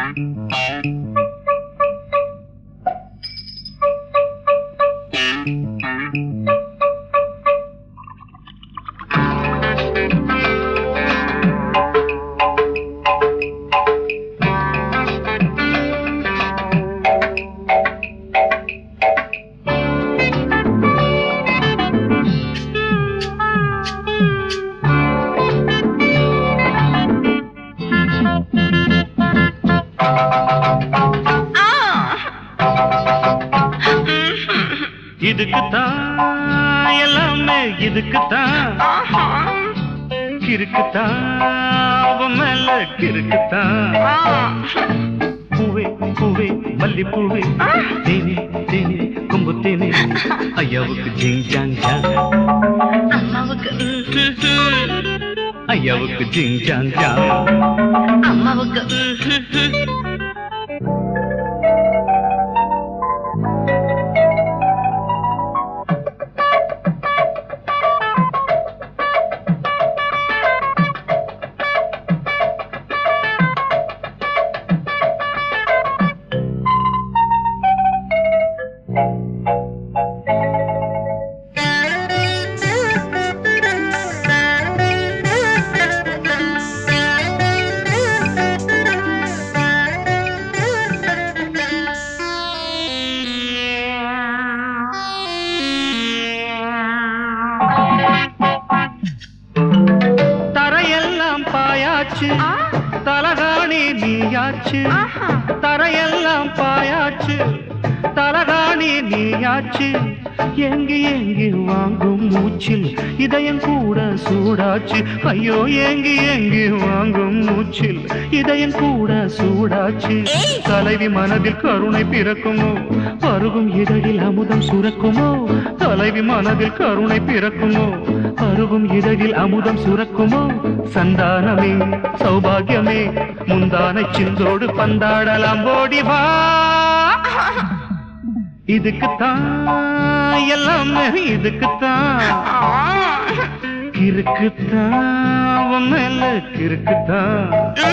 இதுக்குத்தான் எல்லாமே இதுக்குத்தான் ஆஹா. கிறுக்குத்தான் அவன் மேல கிறுக்குத்தான் ஆ. பூவே பூவே மல்லி பூவே தேனே தேனே கொம்பு தேனே ஐயாவுக்கு ஜிங் ஜாங் ஜாங் அம்மாவுக்கு ம், ம், ம். ஐயாவுக்கு ஜிங் ஜாங் ஜாங் அம்மாவுக்கு ம், ம், ம். தரையெல்லாம் பாயாச்சு ஆ. தலகாணி நீயாச்சு ஆஹா. தரையெல்லாம் பாயாச்சு தலகாணி நீயாச்சு எங்கு எங்கு வாங்கும் மூச்சில் இதயம் கூட சூடாச்சு ஐயோ எங்கு எங்கு வாங்கும் மூச்சில் இதயம் கூட சூடாச்சு ஏய். தலைவி மனதில் கருணை பிறக்குமோ பருகும் இதழில் அமுதம் சுரக்குமோ தலைவி மனதில் கருணை பிறக்குமோ பருகும் இதழில் அமுதம் சுரக்குமோ சந்தானமே சௌபாகியமே முந்தானை சிந்தோடு பந்தாடலாம் ஓடி வா இதுக்குத்தான் எல்லாமே இதுக்குத்தான் ஆ. கிறுக்குத்தான் உன் மேல கிறுக்குத்தான்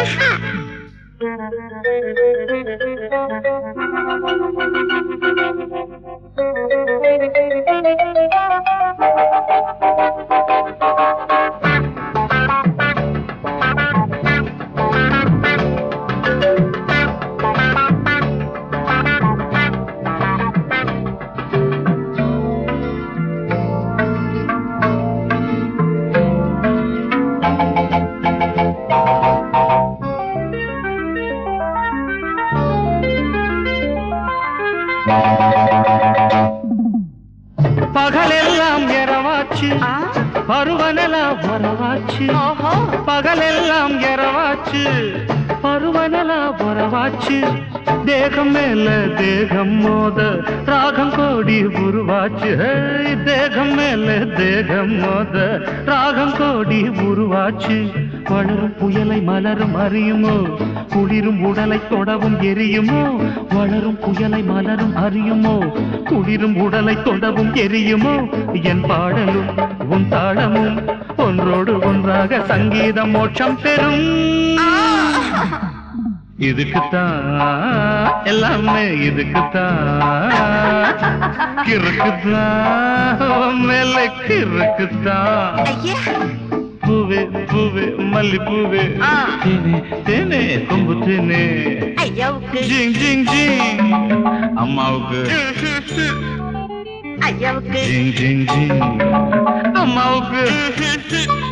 பகலெல்லாம் இரவாச்சு ஆ. பருவனெல்லாம் வரவாச்சு ஓஹோ. பகலெல்லாம் இரவாச்சு பருவனெல்லாம் வரவாச்சு தேகம் மேல தேகம் மோத ராகம் கோடி உருவாச்சு ஹே, தேகம் மேல தேகம் மோத ராகம் கோடி உருவாச்சு வளரும் புயலை மலரும் அறியுமோ குளிரும் உடலை தொடவும் எரியுமோ வளரும் புயலை மலரும் அறியுமோ குளிரும் உடலை தொடவும் எரியுமோ என் பாடலும் உன் தாளமும் ஒன்றோடு ஒன்றாக சங்கீத மோட்சம் பெறும் இதுக்குத்தான் எல்லாமே இதுக்குத்தான் கிறுக்குத்தான் உன் மேல கிறுக்குத்தான் ஐயா. பூவே பூவே மல்லி பூவே ஆ. தேனே தேனே கொம்பு தேனே ஐயாவுக்கு ஜிங் ஜிங் ஜிங் அம்மாவுக்கு ம், ம், ம். ஐயாவுக்கு ஜிங் ஜிங் ஜிங் அம்மாவுக்கு ம், ம், ம்.